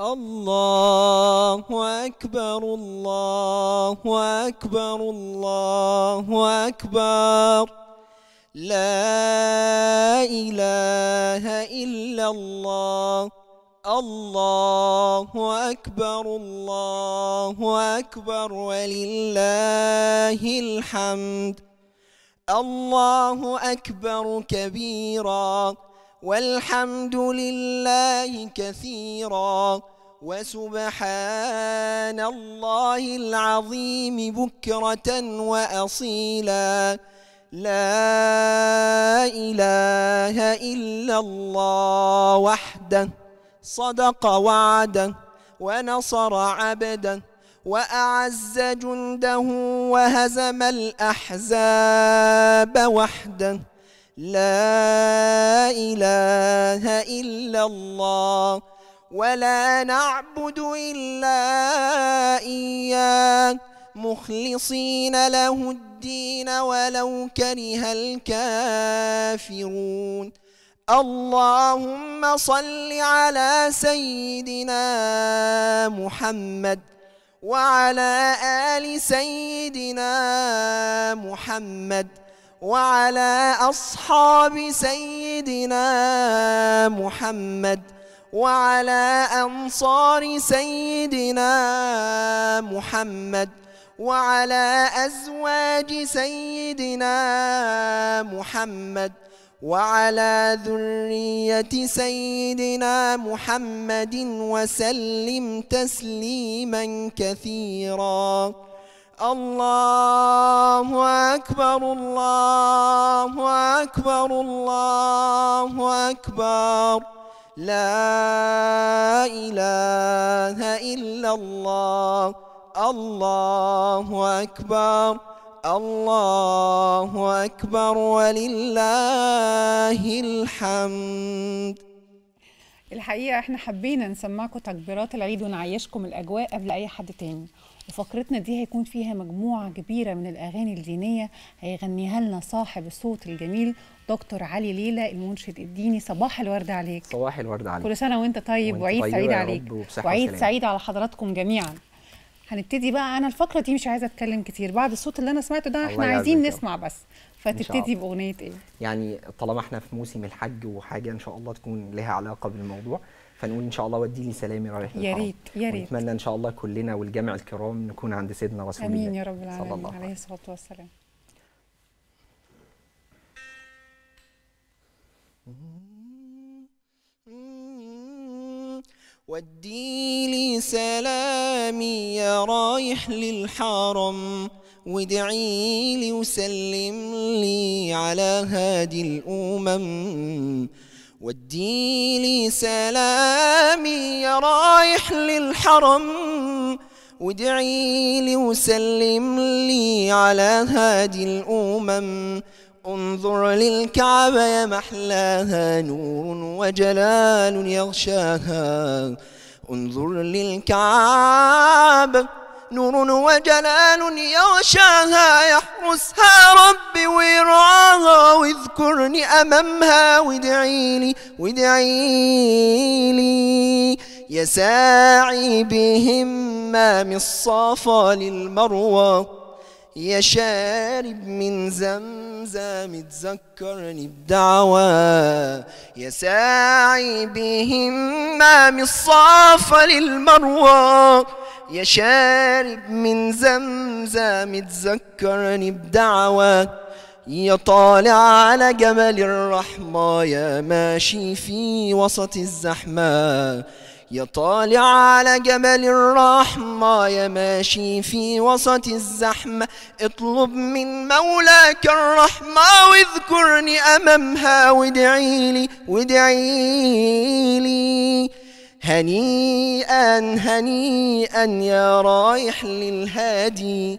الله أكبر الله أكبر الله أكبر لا إله إلا الله الله أكبر الله أكبر ولله الحمد الله أكبر كبيرا والحمد لله كثيرا وسبحان الله العظيم بكرة وأصيلا لا إله إلا الله وحده صدق وعده ونصر عبده وأعز جنده وهزم الأحزاب وحده لا إله إلا الله ولا نعبد إلا إياه مخلصين له الدين ولو كره الكافرون اللهم صل على سيدنا محمد وعلى آل سيدنا محمد وعلى أصحاب سيدنا محمد وعلى أنصار سيدنا محمد وعلى أزواج سيدنا محمد وعلى ذرية سيدنا محمد وسلم تسليما كثيرا الله أكبر الله أكبر الله أكبر لا إله إلا الله الله أكبر الله أكبر ولله الحمد الحقيقة احنا حبينا نسمعكم تكبيرات العيد ونعيشكم الأجواء قبل أي حد تاني وفقرتنا دي هيكون فيها مجموعة كبيرة من الأغاني الدينية هيغنيها لنا صاحب الصوت الجميل دكتور علي ليلى المنشد الديني صباح الورد عليك صباح الورد عليك كل سنة وانت طيب وانت وعيد طيبة سعيد يا عليك رب وبصحة وعيد وسلامة. سعيد على حضراتكم جميعا هنبتدي بقى انا الفقره دي مش عايزه اتكلم كتير بعد الصوت اللي انا سمعته ده الله احنا عايزين يعزك يا رب. نسمع بس شاء فتبتدي الله. باغنيه ايه يعني طالما احنا في موسم الحج وحاجه ان شاء الله تكون لها علاقه بالموضوع فنقول ان شاء الله ودي لي سلامي رايح يا للحرم. ريت يا ريت ونتمنى ان شاء الله كلنا والجامع الكرام نكون عند سيدنا رسول الله امين يا رب صلى العالمين الله عليه عليه الصلاه والسلام ودي لي سلامي يا رايح للحرم وادعي لي وسلم لي على هادي الأمم ودي لي سلامي يا رايح للحرم وادعي لي وسلم لي على هادي الأمم انظر للكعبة يا محلاها نور وجلال يغشاها انظر للكعبة نور وجلال يغشاها يحرسها ربي ويرعاها واذكرني أمامها وادعي لي وادعي لي يا ساعي بهمام الصفا للمروة يا شارب من زمزم تذكرني بدعوى يا ساعي بهمام الصافا للمروى يا شارب من زمزم تذكرني بدعوى يا طالع على جمل الرحمة يا ماشي في وسط الزحمة يا طالع على جبل الرحمة يا ماشي في وسط الزحمة اطلب من مولاك الرحمة واذكرني أمامها وادعي لي وادعي لي هنيئا هنيئا يا رايح للهادي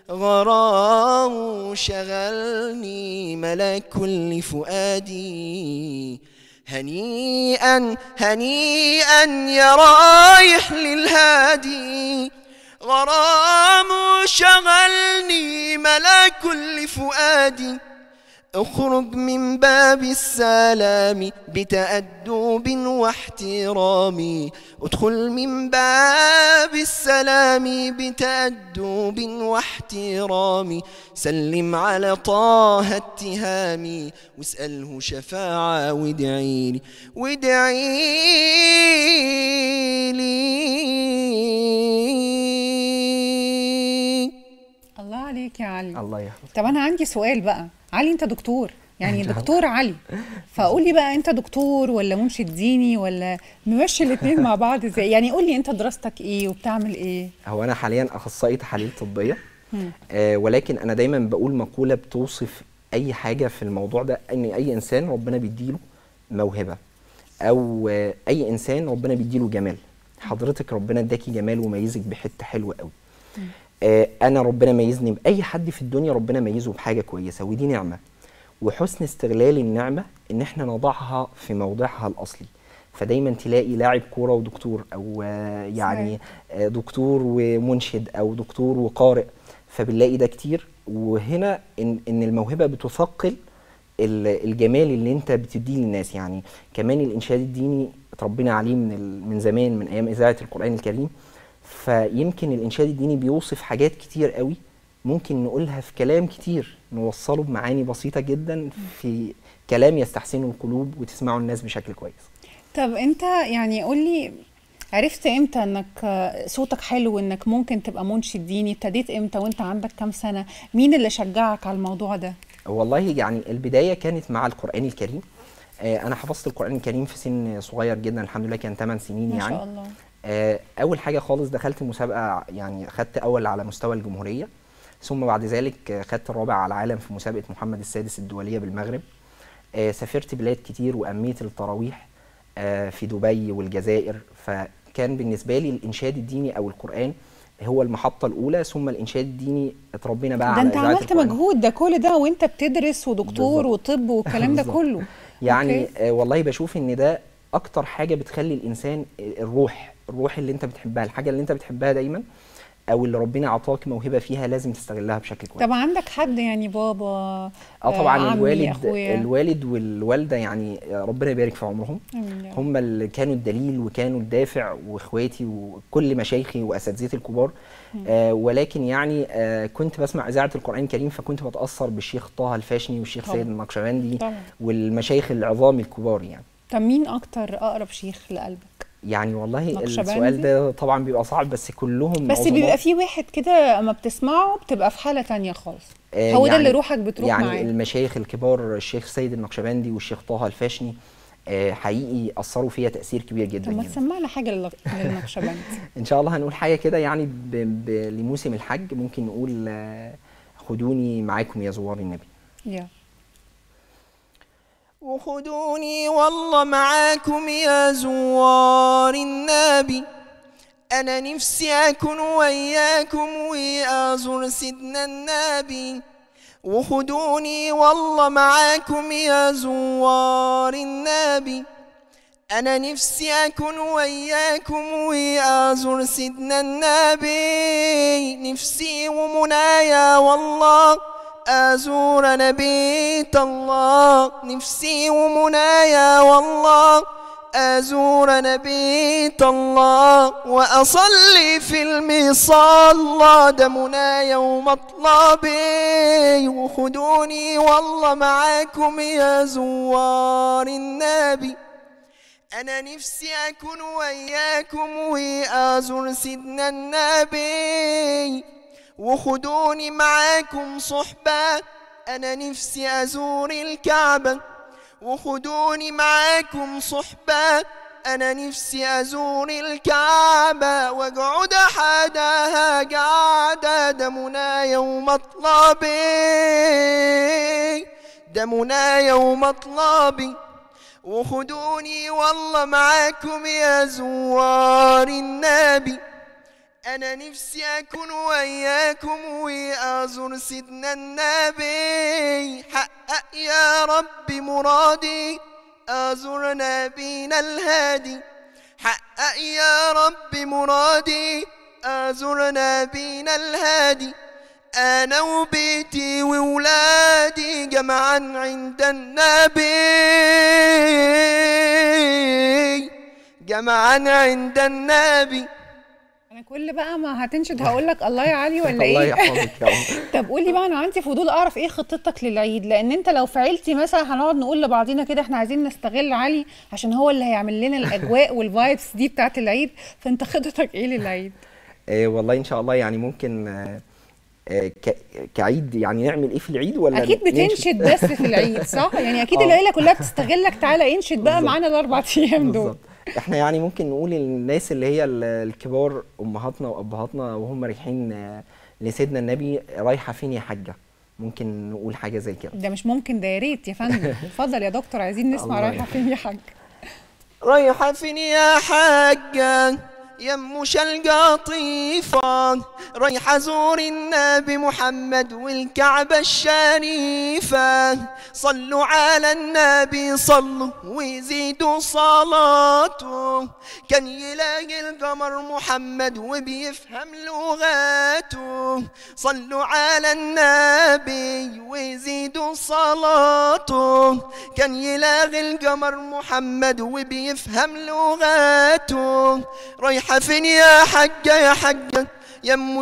غرام شغلني ملك لفؤادي هنيئا هنيئا يا رايح للهادي غرام شغلني ملك لفؤادي اخرج من باب السلام بتأدب واحترام ادخل من باب السلام بتأدب واحترام سلم على طه اتهامي واسأله شفاعة وادعي لي وادعي لي الله عليك يا علي الله يحفظك طب انا عندي سؤال بقى علي انت دكتور يعني نعم. دكتور علي فقول لي بقى انت دكتور ولا منشد ديني ولا ممشي الاثنين مع بعض ازاي يعني قول لي انت دراستك ايه وبتعمل ايه هو انا حاليا اخصائي تحاليل طبيه مم. آه ولكن انا دايما بقول مقوله بتوصف اي حاجه في الموضوع ده ان اي انسان ربنا بيديله موهبه او آه اي انسان ربنا بيديله جمال حضرتك ربنا اداكي جمال وميزك بحته حلوه قوي آه انا ربنا ميزني باي حد في الدنيا ربنا ميزه بحاجه كويسه ودي نعمه وحسن استغلال النعمه ان احنا نضعها في موضعها الاصلي فدايما تلاقي لاعب كوره ودكتور او آه يعني آه دكتور ومنشد او دكتور وقارئ فبنلاقي ده كتير وهنا ان ان الموهبه بتثقل ال- الجمال اللي انت بتديه للناس يعني كمان الانشاد الديني اتربينا عليه من ال- من زمان من ايام اذاعه القران الكريم فيمكن الانشاد الديني بيوصف حاجات كتير قوي ممكن نقولها في كلام كتير نوصله بمعاني بسيطه جدا في كلام يستحسنه القلوب وتسمعه الناس بشكل كويس طب انت يعني قول لي عرفت امتى انك آه، صوتك حلو انك ممكن تبقى منشد ديني ابتديت امتى وانت عندك كام سنة مين اللي شجعك على الموضوع ده والله يعني البدايه كانت مع القران الكريم آه، انا حفظت القران الكريم في سن صغير جدا الحمد لله كان 8 سنين ما يعني شاء الله آه، اول حاجه خالص دخلت مسابقه يعني خدت اول على مستوى الجمهوريه ثم بعد ذلك آه، خدت الرابع على العالم في مسابقه محمد السادس الدوليه بالمغرب آه، سافرت بلاد كتير واميت التراويح آه، في دبي والجزائر فكان بالنسبه لي الانشاد الديني او القران هو المحطه الاولى ثم الانشاد الديني اتربينا بقى ده على انت إذاعة عملت القرآن. مجهود ده كل ده وانت بتدرس ودكتور بالظبط. وطب والكلام ده بالظبط. كله يعني أوكي. آه والله بشوف ان ده اكتر حاجه بتخلي الانسان الروح الروح اللي انت بتحبها الحاجه اللي انت بتحبها دايما او اللي ربنا عطاك موهبه فيها لازم تستغلها بشكل كويس طب عندك حد يعني بابا اه طبعا عمي، الوالد أخويا؟ الوالد والوالده يعني آه، ربنا يبارك في عمرهم آمين يا رب. هم اللي كانوا الدليل وكانوا الدافع واخواتي وكل مشايخي واساتذتي الكبار آه ولكن يعني آه كنت بسمع اذاعه القران الكريم فكنت بتاثر بالشيخ طه الفاشني والشيخ طبعا. سيد النقشبندي طبعا. والمشايخ العظام الكبار يعني طب مين اكتر اقرب شيخ لقلبك يعني والله نقشبندي؟ السؤال ده طبعا بيبقى صعب بس كلهم بس عظماء. بيبقى في واحد كده اما بتسمعه بتبقى في حالة تانية خالص آه، هو ده يعني- اللي روحك بتروح يعني معاه المشايخ الكبار الشيخ سيد النقشبندي والشيخ طه الفاشني آه، حقيقي اثروا فيا تاثير كبير جدا طب ما جدا تسمعنا حاجة لل- للنقشبندي ان شاء الله هنقول حاجه كده يعني ب... ب... لموسم الحج ممكن نقول آه، خدوني معاكم يا زوار النبي يا وخدوني والله معاكم يا زوار النبي أنا نفسي أكون وياكم وأزور سيدنا النبي وخدوني والله معاكم يا زوار النبي أنا نفسي أكون وياكم وأزور سيدنا النبي نفسي ومنايا والله أزور نبيت الله نفسي ومنايا والله أزور نبيت الله وأصلي في المصلى ده منايا ومطلبي وخدوني والله معاكم يا زوار النبي أنا نفسي أكون وياكم وأزور سيدنا النبي وخدوني معاكم صحبة أنا نفسي أزور الكعبة وخدوني معاكم صحبة أنا نفسي أزور الكعبة وأقعد حداها قعدة ده منايا ومطلبي ده منايا ومطلبي وخدوني والله معاكم يا زوار النبي أنا نفسي أكون وياكم وأزور سيدنا النبي حقق يا رب مرادي أزور نبينا الهادي حقق يا رب مرادي أزور نبينا الهادي أنا وبيتي وولادي ينادي جمعا عند النبي جمعا عند النبي انا كل بقى ما هتنشد هقول لك الله يا علي ولا الله ايه يحفظك يا عمر طب قولي بقى انا عندي فضول اعرف ايه خطتك للعيد لان انت لو في عيلتي مثلا هنقعد نقول لبعضينا كده احنا عايزين نستغل علي عشان هو اللي هيعمل لنا الاجواء والفايبس دي بتاعت العيد فانت خطتك ايه للعيد آه والله ان شاء الله يعني ممكن آه آه ك- كعيد يعني نعمل ايه في العيد ولا اكيد ننشد؟ بتنشد بس في العيد صح يعني اكيد آه. العيله كلها بتستغلك تعالى انشد بقى بالظبط. معانا الاربع ايام دول بالظبط احنا يعني ممكن نقول للناس اللي هي ال- الكبار امهاتنا وابهاتنا وهم رايحين آه، لسيدنا النبي رايحه فين يا حاجه ممكن نقول حاجه زي كده ده مش ممكن ده يا ريت يا فندم اتفضل يا دكتور عايزين نسمع الله رايحه يخليك. فين يا حاج رايحة فين يا حاجة يمش القطيفة رايحة زور النبي محمد والكعبة الشريفة صلوا على النبي صلوا وزيدوا صلاته كان يلاقي القمر محمد وبيفهم لغاته صلوا على النبي وزيدوا صلاته كان يلاقي القمر محمد وبيفهم لغاته رايحة فين يا حجة يا حجة يا ام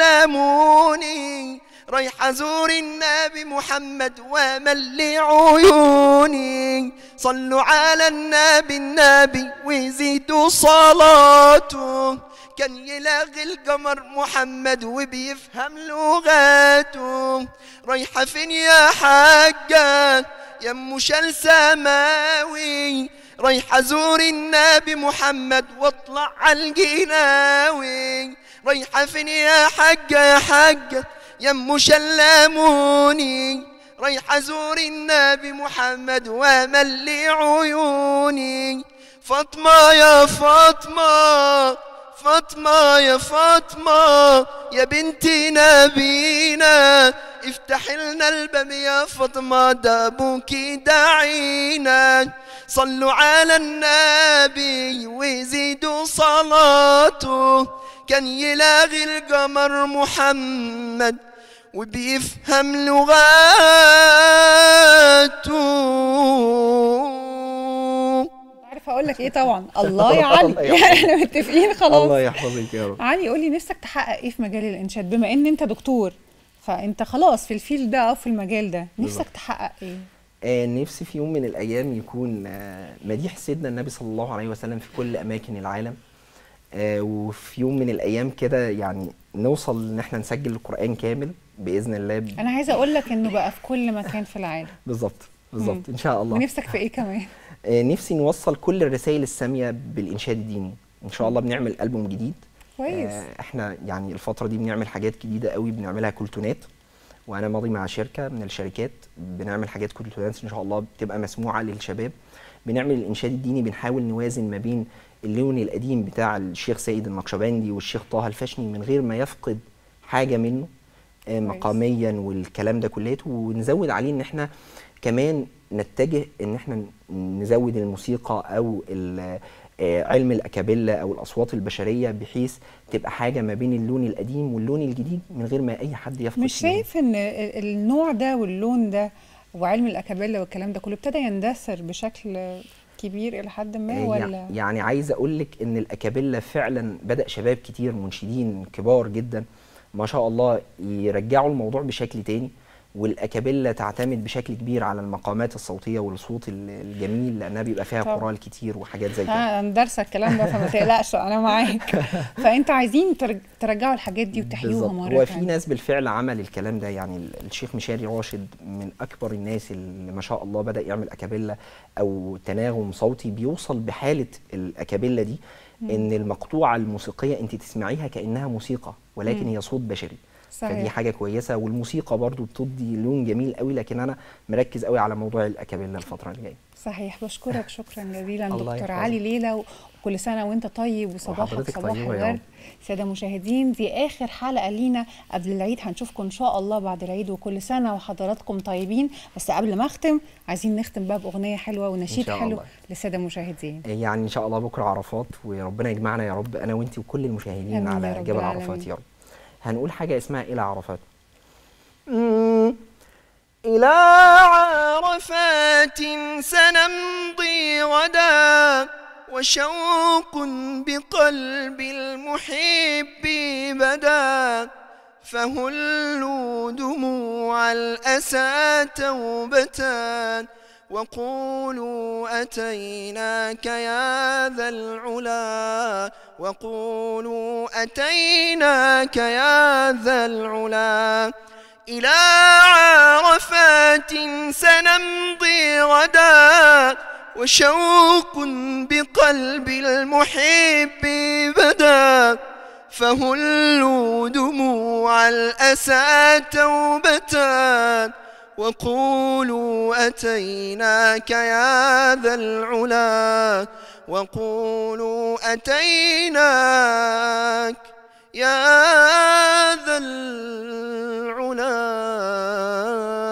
شلموني رايحة زور النبي محمد وملي عيوني صلوا على النبي النبي وزيدوا صلاته كان يلاغي القمر محمد وبيفهم لغاته رايحة فين يا حاجة يا ام شال سماوي رايحة زور النبي محمد واطلع على الجناوي رايحة فين يا حاجة يا حاجة يا ام شلموني رايحة زور النبي محمد وملي عيوني فاطمة يا فاطمة فاطمة يا فاطمة يا بنت نبينا افتح لنا الباب يا فاطمة ده ابوك داعينا صلوا على النبي وزيدوا صلاته كان يلاغي القمر محمد وبيفهم لغاته عارف اقول لك ايه طبعا الله يا علي الله يعني يحفظك. احنا متفقين خلاص الله يحفظك يا رب علي قولي نفسك تحقق ايه في مجال الانشاد بما ان انت دكتور فانت خلاص في الفيلد ده او في المجال ده نفسك بالظبط. تحقق ايه آه نفسي في يوم من الايام يكون آه مديح سيدنا النبي صلى الله عليه وسلم في كل اماكن العالم آه وفي يوم من الايام كده يعني نوصل ان احنا نسجل القران كامل باذن الله ب- انا عايزه اقول لك انه بقى في كل مكان في العالم بالظبط بالظبط ان شاء الله ونفسك في ايه كمان آه نفسي نوصل كل الرسائل الساميه بالانشاد الديني ان شاء الله بنعمل البوم جديد كويس آه، احنا يعني الفتره دي بنعمل حاجات جديده قوي بنعملها كولتونات وانا ماضي مع شركه من الشركات بنعمل حاجات كولتونات ان شاء الله بتبقى مسموعه للشباب بنعمل الانشاد الديني بنحاول نوازن ما بين اللون القديم بتاع الشيخ سيد النقشبندي والشيخ طه الفشني من غير ما يفقد حاجه منه آه، كويس. مقاميا والكلام ده كليته ونزود عليه ان احنا كمان نتجه ان احنا نزود الموسيقى او ال- آه، علم الاكابيلا او الاصوات البشريه بحيث تبقى حاجه ما بين اللون القديم واللون الجديد من غير ما اي حد يفقد مش فيهم. شايف ان ال- النوع ده واللون ده وعلم الاكابيلا والكلام ده كله ابتدى يندثر بشكل كبير الى حد ما آه، ولا يع- يعني عايز اقول لك ان الاكابيلا فعلا بدا شباب كتير منشدين كبار جدا ما شاء الله يرجعوا الموضوع بشكل تاني والاكابيلا تعتمد بشكل كبير على المقامات الصوتيه والصوت ال- الجميل لانها بيبقى فيها طبعا. كورال كتير وحاجات زي كده ها انا دارسه الكلام ده فما تقلقش انا معاك فانت عايزين ترج- ترجعوا الحاجات دي وتحيوها بالظبط. مره هو في تانية. ناس بالفعل عمل الكلام ده يعني ال- الشيخ مشاري راشد من اكبر الناس اللي ما شاء الله بدا يعمل اكابيلا او تناغم صوتي بيوصل بحاله الاكابيلا دي ان المقطوعه الموسيقيه انت تسمعيها كانها موسيقى ولكن هي صوت بشري فدي صحيح حاجه كويسه والموسيقى برضو بتدي لون جميل قوي لكن انا مركز قوي على موضوع الاكابيلا الفتره اللي جايه صحيح بشكرك شكرا جزيلا الله دكتور يحفظك. علي ليلى وكل سنه وانت طيب وصباحك وحضرتك صباح طيبة يا الورد رب. ساده مشاهدين دي اخر حلقه لينا قبل العيد هنشوفكم ان شاء الله بعد العيد وكل سنه وحضراتكم طيبين بس قبل ما اختم عايزين نختم بقى باغنيه حلوه ونشيد شاء حلو الله. للساده المشاهدين يعني ان شاء الله بكره عرفات وربنا يجمعنا يا رب انا وانت وكل المشاهدين آمين يا على رب جبل العالمين. عرفات يا رب هنقول حاجه اسمها الى عرفات مم. إلى عرفات سنمضي غدا وشوق بقلب المحب بدا فهلوا دموع الأسى توبة وقولوا أتيناك يا ذا العلا وقولوا أتيناك يا ذا العلا إلى عرفات سنمضي غدا وشوق بقلب المحب بدا فهلوا دموع الأسى توبة وقولوا أتيناك يا ذا العلا وقولوا أتيناك يا ذا العلا